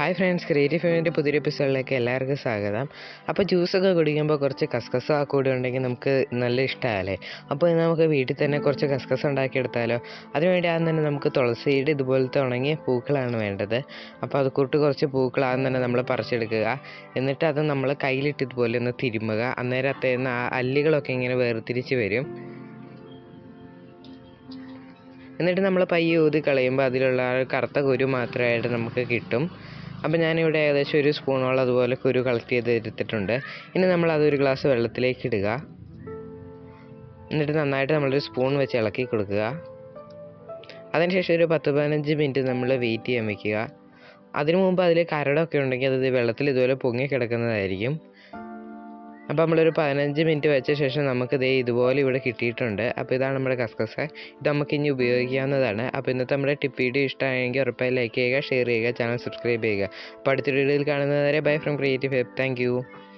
hi friends creative ഫിലിമിൻ്റെ പുതിയൊരു എപ്പിസോഡിലേക്ക് എല്ലാവർക്കും സ്വാഗതം അപ്പോൾ ജ്യൂസൊക്കെ കുടിക്കുമ്പോൾ കുറച്ച് കസ്കസ കൂടെ ഉണ്ടെങ്കിൽ നമുക്ക് നല്ല ഇഷ്ടമല്ലേ അപ്പോൾ ഇന്ന് നമുക്ക് വീട്ടിൽ തന്നെ കുറച്ച് കസ്കസ ഉണ്ടാക്കിയെടുത്താലോ അതിനുവേണ്ടി ആദ്യം തന്നെ നമുക്ക് തുളസിയുടെ ഇതുപോലത്തെ ഉണങ്ങിയ പൂക്കളാണ് വേണ്ടത് അപ്പോൾ അത് കൂട്ട് കുറച്ച് പൂക്കൾ ആദ്യം തന്നെ നമ്മൾ പറിച്ചെടുക്കുക എന്നിട്ട് അത് നമ്മൾ കയ്യിലിട്ട് ഇതുപോലെ ഒന്ന് തിരുമുക അന്നേരം അത്തേന്ന് ആ അല്ലികളൊക്കെ ഇങ്ങനെ വേർതിരിച്ച് വരും എന്നിട്ട് നമ്മൾ പയ്യെ ഊതി കളയുമ്പോൾ അതിലുള്ള ആ ഒരു കറുത്ത കുരു മാത്രമായിട്ട് നമുക്ക് കിട്ടും അപ്പോൾ ഞാനിവിടെ ഏകദേശം ഒരു സ്പൂണോളം അതുപോലെ കുരു കളക്ട് ചെയ്ത് എടുത്തിട്ടുണ്ട് ഇനി നമ്മൾ അതൊരു ഗ്ലാസ് വെള്ളത്തിലേക്ക് ഇടുക എന്നിട്ട് നന്നായിട്ട് നമ്മളൊരു സ്പൂൺ വെച്ച് ഇളക്കി കൊടുക്കുക അതിനുശേഷം ഒരു പത്ത് പതിനഞ്ച് മിനിറ്റ് നമ്മൾ വെയിറ്റ് ചെയ്യാൻ വെക്കുക അതിനു മുമ്പ് അതിൽ കരടൊക്കെ ഉണ്ടെങ്കിൽ അത് വെള്ളത്തിൽ ഇതുപോലെ പൊങ്ങി കിടക്കുന്നതായിരിക്കും അപ്പോൾ നമ്മളൊരു പതിനഞ്ച് മിനിറ്റ് വെച്ച ശേഷം നമുക്ക് ദേ ഇതുപോലെ ഇവിടെ കിട്ടിയിട്ടുണ്ട് അപ്പോൾ ഇതാണ് നമ്മുടെ കസ്കസ് ഇത് നമുക്ക് ഇനി ഉപയോഗിക്കാവുന്നതാണ് അപ്പോൾ ഇന്നത്തെ നമ്മുടെ ടിപ്പ് വീഡിയോ ഇഷ്ടമായെങ്കിൽ ഉറപ്പായി ലൈക്ക് ചെയ്യുക ഷെയർ ചെയ്യുക ചാനൽ സബ്സ്ക്രൈബ് ചെയ്യുക അപ്പോൾ അടുത്ത വീഡിയോയിൽ കാണുന്നതുവരെ bye from creative help thank